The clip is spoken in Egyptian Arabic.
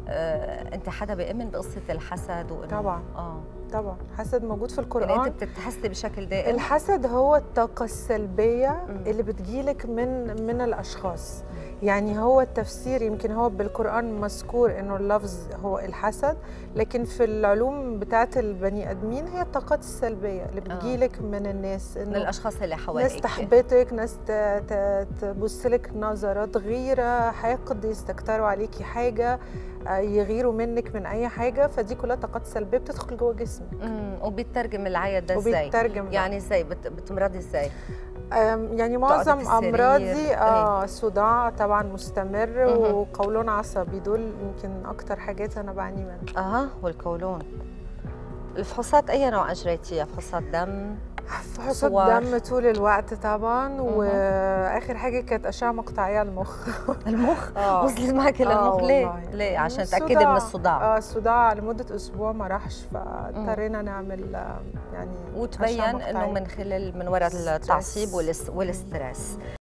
آه انت حدا بيؤمن بقصه الحسد وانه طبعا اه طبعا حسد موجود في يعني القرآن انت بتتحسدي بشكل دائم الحسد هو الطاقة السلبية مم. اللي بتجيلك من من الأشخاص يعني هو التفسير يمكن هو بالقرآن مذكور إنه اللفظ هو الحسد لكن في العلوم بتاعت البني آدمين هي الطاقات السلبية اللي بتجيلك من الناس من إنه الاشخاص اللي حواليك ناس تحبطك ناس ت- ت- تبص لك نظرات غيرة حقد يستكتروا عليكي حاجة آه، يغيروا منك من أي حاجة فدي كلها طاقات سلبية بتدخل جوه جسمك امم وبيترجم العيا ده ازاي وبيترجم بقى. يعني ازاي بت... بتمرضي ازاي أم، يعني بتقعدي معظم في السرير، امراضي اه صداع طبعا مستمر مهم. وقولون عصبي دول يمكن اكتر حاجات انا بعاني منها اها والقولون الفحوصات اي نوع اجريتيها فحوصات دم فحوصات صور. دم طول الوقت طبعا واخر حاجه كانت اشعه مقطعيه المخ المخ آه. وصلت معك آه للمخ ليه والله. ليه عشان الصداع. تاكدي من الصداع اه الصداع لمده اسبوع ما راحش فاضطرينا نعمل آه، يعني وتبين أشعة انه مقطعية. من خلال من وراء ستريس. التعصيب والاس- والاسترس